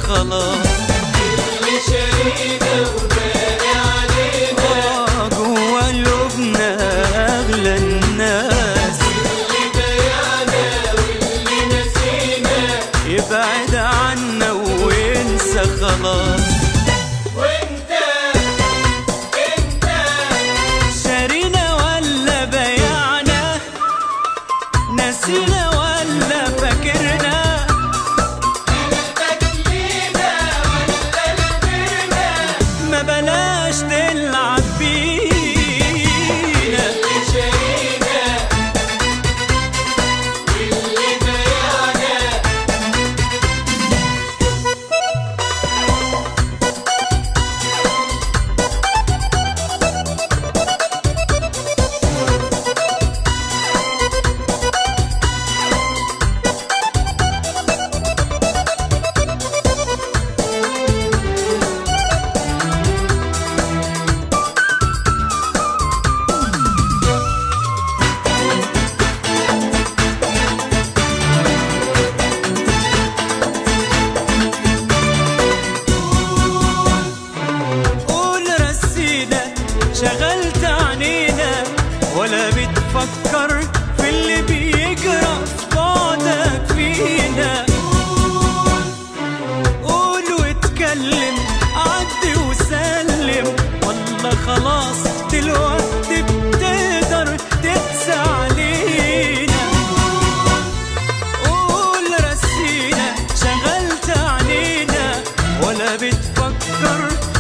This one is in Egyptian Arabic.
خلاص اللي شارينا وباقي علينا آه جوا قلوبنا أغلى الناس اللي بايعنا واللي نسينا يبعد عنا وينسى خلاص وانت انت شارينا ولا بيعنا نسينا ولا فاكرنا قلبك لينا ولا كبرنا ما بلاش تلعب بينا اللي شارينا واللي بايعنا قول رسينا شغلت عنينا ولا بتفكر في اللي بيجرى في بعدك فينا قول واتكلم عدي وسلم والله خلاص دلوقتي بتقدر تقسى علينا قول رسينا شغلت عنينا ولا بتفكر